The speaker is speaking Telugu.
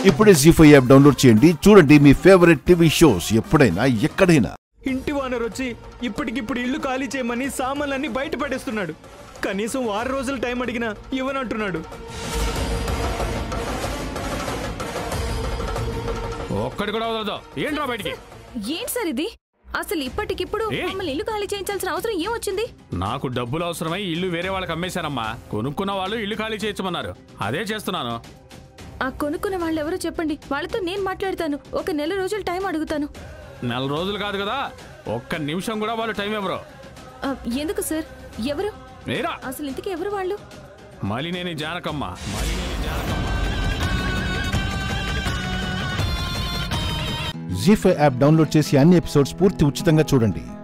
ఇప్పుడే జీ ఫైవ్ యాప్ డౌన్లోడ్ చేయండి చూడండి మీ ఫేవరెట్ టీవీ షోస్ ఎప్పుడైనా ఎక్కడైనా ఇంటి వానర్ వచ్చి ఇప్పటికిప్పుడు ఇల్లు ఖాళీ చేయమని సామాన్లన్నీ బయట పడేస్తున్నాడు కనీసం వారం రోజులు టైం అడిగినా ఇవ్వనంటున్నాడు ఒక్కడి కూడా వదలదు ఏంట్రా బయటికి ఏంటి సార్ ఇది అసలు ఇప్పటికిప్పుడు ఏయ్! మమ్మల్ని ఇల్లు ఖాళీ చేయించాల్సిన అవసరం ఏమొచ్చింది నాకు డబ్బులు అవసరమై ఇల్లు వేరే వాళ్ళకి అమ్మేశానమ్మా కొనుక్కున్న వాళ్ళు ఇల్లు ఖాళీ చేయొచ్చమన్నారు అదే చేస్తున్నాను ఆ కొనుక్కున్న వాళ్ళు ఎవరో చెప్పండి వాళ్ళతో నేను మాట్లాడతాను ఒక నెల రోజులు టైం అడుగుతాను నెల రోజులు కాదు కదా ఒక్క నిమిషం కూడా వాళ్ళు టైం ఎవరో ఆ, ఎందుకు సార్ ఎవరు మీరా అసలు ఇంతకీ ఎవరు వాళ్ళు Malineni Janakamma Malineni Janakamma Zee five app download చేసి అన్ని ఎపిసోడ్స్ పూర్తి ఉచితంగా చూడండి